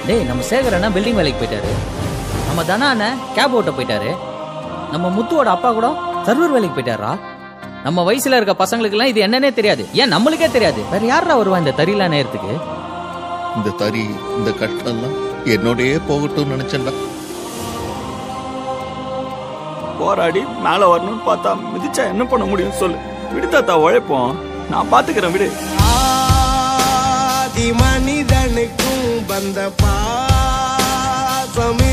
டேய் நம்ம சேகர் அண்ணா பில்டிங் வேலைக்கு போயிட்டாரு நம்ம தனா அண்ணன் கேப் ஓட்ட போயிட்டாரு நம்ம முத்துவோட அப்பா கூட சர்வர் வேலைக்கு போயிட்டாரா நம்ம வயசுல இருக்க பசங்களுக்குலாம் இது என்னன்னே தெரியாது ஏன் நம்மளுக்கே தெரியாது வேற யாரா வருவா இந்த தறியில நேரத்துக்கு இந்த தறி இந்த கஷ்டம்லாம் என்னோடயே போகட்டும்னு நினைச்சேன்டா போராடி மேல வரணும்னு பார்த்தா மிதிச்சா என்ன பண்ண முடியும் சொல்லு விடு தாத்தா உழைப்போம் நான் பாத்துக்கிறேன் விடு ஆதி மனிதனுக்கும் வந்த பாசமே